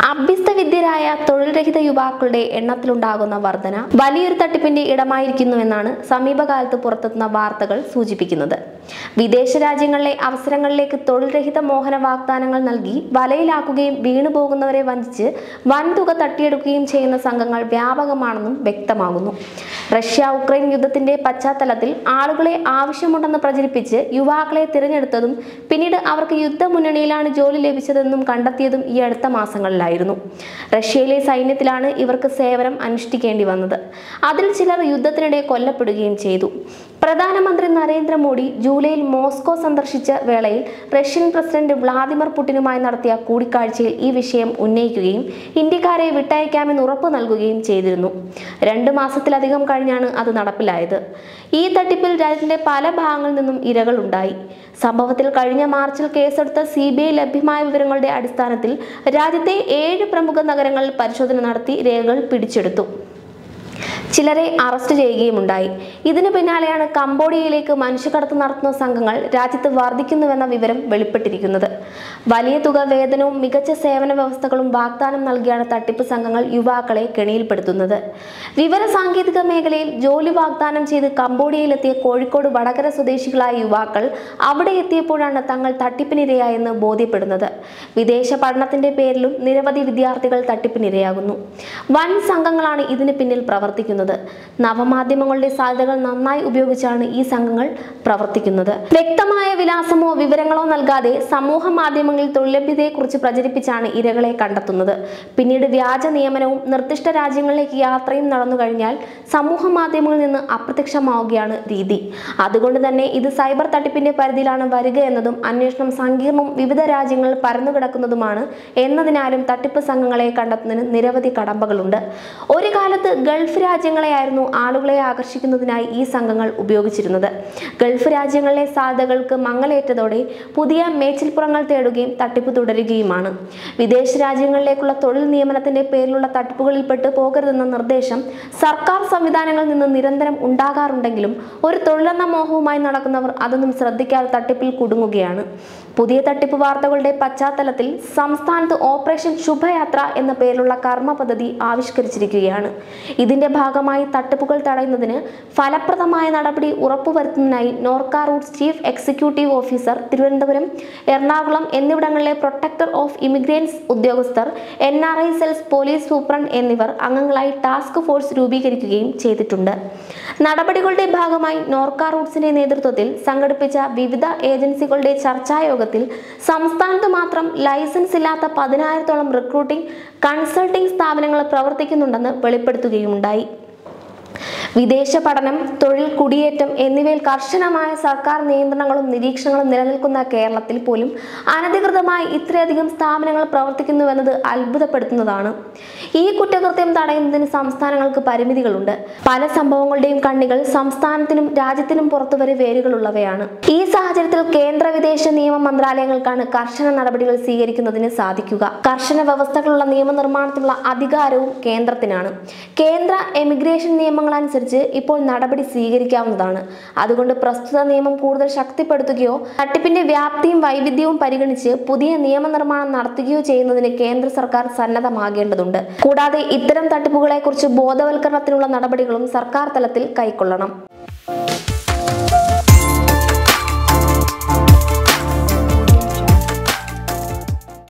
അഭ്യസ്തവിദ്യരായ തൊഴിൽ രഹിത യുവാക്കളുടെ എണ്ണത്തിലുണ്ടാകുന്ന വർധന വലിയൊരു തട്ടിപ്പിന്റെ ഇടമായിരിക്കുന്നുവെന്നാണ് സമീപകാലത്ത് പുറത്തെത്തുന്ന വാർത്തകൾ സൂചിപ്പിക്കുന്നത് വിദേശ രാജ്യങ്ങളിലെ അവസരങ്ങളിലേക്ക് തൊഴിൽ രഹിത മോഹന വാഗ്ദാനങ്ങൾ നൽകി വലയിലാക്കുകയും വീണുപോകുന്നവരെ വഞ്ചിച്ച് വൻതുക തട്ടിയെടുക്കുകയും ചെയ്യുന്ന സംഘങ്ങൾ വ്യാപകമാണെന്നും വ്യക്തമാകുന്നു റഷ്യ ഉക്രൈൻ യുദ്ധത്തിന്റെ പശ്ചാത്തലത്തിൽ ആളുകളെ ആവശ്യമുണ്ടെന്ന് പ്രചരിപ്പിച്ച് യുവാക്കളെ തിരഞ്ഞെടുത്തതും പിന്നീട് അവർക്ക് യുദ്ധമുന്നണിയിലാണ് ജോലി ലഭിച്ചതെന്നും കണ്ടെത്തിയതും ഈ അടുത്ത മാസങ്ങളിലായിരുന്നു റഷ്യയിലെ സൈന്യത്തിലാണ് ഇവർക്ക് സേവനം അനുഷ്ഠിക്കേണ്ടി വന്നത് അതിൽ ചിലർ യുദ്ധത്തിനിടെ കൊല്ലപ്പെടുകയും ചെയ്തു പ്രധാനമന്ത്രി നരേന്ദ്രമോദി ജൂലൈയിൽ മോസ്കോ സന്ദർശിച്ച വേളയിൽ റഷ്യൻ പ്രസിഡന്റ് വ്ളാദിമിർ പുടിനുമായി നടത്തിയ കൂടിക്കാഴ്ചയിൽ ഈ വിഷയം ഉന്നയിക്കുകയും ഇന്ത്യക്കാരെ വിട്ടയക്കാമെന്ന് ഉറപ്പ് നൽകുകയും ചെയ്തിരുന്നു രണ്ട് മാസത്തിലധികം കഴിഞ്ഞാണ് അത് നടപ്പിലായത് ഈ തട്ടിപ്പിൽ രാജ്യത്തിന്റെ പല ഭാഗങ്ങളിൽ നിന്നും ഇരകൾ ഉണ്ടായി സംഭവത്തിൽ കഴിഞ്ഞ മാർച്ചിൽ കേസെടുത്ത സി ബി ഐ ലഭ്യമായ വിവരങ്ങളുടെ അടിസ്ഥാനത്തിൽ രാജ്യത്തെ ഏഴ് പ്രമുഖ നഗരങ്ങളിൽ പരിശോധന നടത്തി രേഖകൾ പിടിച്ചെടുത്തു ചിലരെ അറസ്റ്റ് ചെയ്യുകയുമുണ്ടായി ഇതിനു പിന്നാലെയാണ് കംബോഡിയയിലേക്ക് മനുഷ്യക്കടത്ത് നടത്തുന്ന സംഘങ്ങൾ രാജ്യത്ത് വർദ്ധിക്കുന്നുവെന്ന വിവരം വെളിപ്പെട്ടിരിക്കുന്നത് വലിയ തുക വേതനവും മികച്ച സേവന വ്യവസ്ഥകളും വാഗ്ദാനം നൽകിയാണ് തട്ടിപ്പ് സംഘങ്ങൾ യുവാക്കളെ കെണിയിൽപ്പെടുത്തുന്നത് വിവര സാങ്കേതിക മേഖലയിൽ ജോലി വാഗ്ദാനം ചെയ്ത് കംബോഡിയയിലെത്തിയ കോഴിക്കോട് വടകര സ്വദേശികളായ യുവാക്കൾ അവിടെ എത്തിയപ്പോഴാണ് തങ്ങൾ തട്ടിപ്പിനിരയായെന്ന് ബോധ്യപ്പെടുന്നത് വിദേശ പഠനത്തിന്റെ പേരിലും നിരവധി വിദ്യാർത്ഥികൾ തട്ടിപ്പിനിരയാകുന്നു വൻ സംഘങ്ങളാണ് ഇതിന് പിന്നിൽ പ്രവർത്തിക്കുന്നത് നവമാധ്യമങ്ങളുടെ സാധ്യതകൾ നന്നായി ഉപയോഗിച്ചാണ് ഈ സംഘങ്ങൾ പ്രവർത്തിക്കുന്നത് വ്യക്തമായ വിലാസമോ വിവരങ്ങളോ നൽകാതെ സമൂഹ മാധ്യമങ്ങളിൽ തൊഴിലഭ്യതയെക്കുറിച്ച് പ്രചരിപ്പിച്ചാണ് ഇരകളെ കണ്ടെത്തുന്നത് പിന്നീട് വ്യാജ നിയമനവും നിർദ്ദിഷ്ട രാജ്യങ്ങളിലേക്ക് യാത്രയും നടന്നു കഴിഞ്ഞാൽ സമൂഹ മാധ്യമങ്ങളിൽ നിന്ന് അപ്രത്യക്ഷമാവുകയാണ് രീതി അതുകൊണ്ട് തന്നെ ഇത് സൈബർ തട്ടിപ്പിന്റെ പരിധിയിലാണ് വരിക എന്നതും അന്വേഷണം സങ്കീർണവും വിവിധ രാജ്യങ്ങളിൽ പരന്നുകിടക്കുന്നതുമാണ് എന്നതിനാലും തട്ടിപ്പ് സംഘങ്ങളെ കണ്ടെത്തുന്നതിന് നിരവധി കടമ്പകളുണ്ട് ഒരു കാലത്ത് ഗൾഫ് രാജ്യങ്ങളെയായിരുന്നു ആളുകളെ ആകർഷിക്കുന്നതിനായി ഈ സംഘങ്ങൾ ഉപയോഗിച്ചിരുന്നത് ഗൾഫ് രാജ്യങ്ങളിലെ സാധ്യതകൾക്ക് മങ്ങലേറ്റതോടെ പുതിയ മേച്ചിൽപ്പുറങ്ങൾ തേടുകയും തട്ടിപ്പ് തുടരുകയുമാണ് വിദേശ രാജ്യങ്ങളിലേക്കുള്ള തൊഴിൽ നിയമനത്തിന്റെ പേരിലുള്ള തട്ടിപ്പുകളിൽപ്പെട്ട് പോകരുതെന്ന നിർദ്ദേശം സർക്കാർ സംവിധാനങ്ങളിൽ നിന്ന് നിരന്തരം ഉണ്ടാകാറുണ്ടെങ്കിലും ഒരു തൊഴിലെന്ന മോഹവുമായി നടക്കുന്നവർ അതൊന്നും ശ്രദ്ധിക്കാതെ തട്ടിപ്പിൽ കുടുങ്ങുകയാണ് പുതിയ തട്ടിപ്പ് വാർത്തകളുടെ പശ്ചാത്തലത്തിൽ സംസ്ഥാനത്ത് ഓപ്പറേഷൻ ശുഭയാത്ര എന്ന പേരിലുള്ള കർമ്മ പദ്ധതി ആവിഷ്കരിച്ചിരിക്കുകയാണ് ഇതിന്റെ ഭാഗമായി തട്ടിപ്പുകൾ തടയുന്നതിന് ഫലപ്രദമായ നടപടി ഉറപ്പുവരുത്തുന്നതിനായി Norka roots chief executive officer Thiruvananthapuram Ernakulam എന്നിവിടങ്ങളിലെ പ്രൊട്ടക്ടർ ഓഫ് ഇമിഗ്രൻസ് ഉദ്യോഗസ്ഥർ N R I cells police superintendent എന്നിവർ അംഗങ്ങളായി ടാസ്ക് ഫോഴ്സ് രൂപീകരിക്കുകയും ചെയ്തിട്ടുണ്ട് നടപടികളുടെ ഭാഗമായി നോർക്ക റൂട്ട്സിന്റെ നേതൃത്വത്തിൽ സംഘടിപ്പിച്ച വിവിധ ഏജൻസികളുടെ ചർച്ചായോഗത്തിൽ സംസ്ഥാനത്ത് മാത്രം ലൈസൻസ് ഇല്ലാത്ത പതിനായിരത്തോളം റിക്രൂട്ടിംഗ് കൺസൾട്ടിംഗ് സ്ഥാപനങ്ങൾ പ്രവർത്തിക്കുന്നുണ്ടെന്ന് വെളിപ്പെടുത്തുകയുണ്ടായി വിദേശ പഠനം തൊഴിൽ കുടിയേറ്റം എന്നിവയിൽ കർശനമായ സർക്കാർ നിയന്ത്രണങ്ങളും നിരീക്ഷണങ്ങളും നിലനിൽക്കുന്ന കേരളത്തിൽ പോലും അനധികൃതമായി ഇത്രയധികം സ്ഥാപനങ്ങൾ പ്രവർത്തിക്കുന്നുവെന്നത് അത്ഭുതപ്പെടുത്തുന്നതാണ് ഈ കുറ്റകൃത്യം തടയുന്നതിന് സംസ്ഥാനങ്ങൾക്ക് പരിമിതികളുണ്ട് പല സംഭവങ്ങളുടെയും കണ്ണികൾ സംസ്ഥാനത്തിനും രാജ്യത്തിനും പുറത്തുവരെ വേരുകളുള്ളവയാണ് ഈ സാഹചര്യത്തിൽ കേന്ദ്ര വിദേശ നിയമ മന്ത്രാലയങ്ങൾക്കാണ് കർശന നടപടികൾ സ്വീകരിക്കുന്നതിന് സാധിക്കുക കർശന വ്യവസ്ഥകളുള്ള നിയമനിർമ്മാണത്തിനുള്ള അധികാരവും കേന്ദ്രത്തിനാണ് കേന്ദ്ര എമിഗ്രേഷൻ നിയമങ്ങൾ അനുസരിച്ച് ഇപ്പോൾ നടപടി സ്വീകരിക്കാവുന്നതാണ് അതുകൊണ്ട് പ്രസ്തുത നിയമം കൂടുതൽ ശക്തിപ്പെടുത്തുകയോ തട്ടിപ്പിന്റെ വ്യാപ്തിയും വൈവിധ്യവും പരിഗണിച്ച് പുതിയ നിയമനിർമ്മാണം നടത്തുകയോ ചെയ്യുന്നതിന് കേന്ദ്ര സർക്കാർ സന്നദ്ധമാകേണ്ടതുണ്ട് കൂടാതെ ഇത്തരം തട്ടിപ്പുകളെക്കുറിച്ച് ബോധവൽക്കരണത്തിനുള്ള നടപടികളും സർക്കാർ തലത്തിൽ കൈക്കൊള്ളണം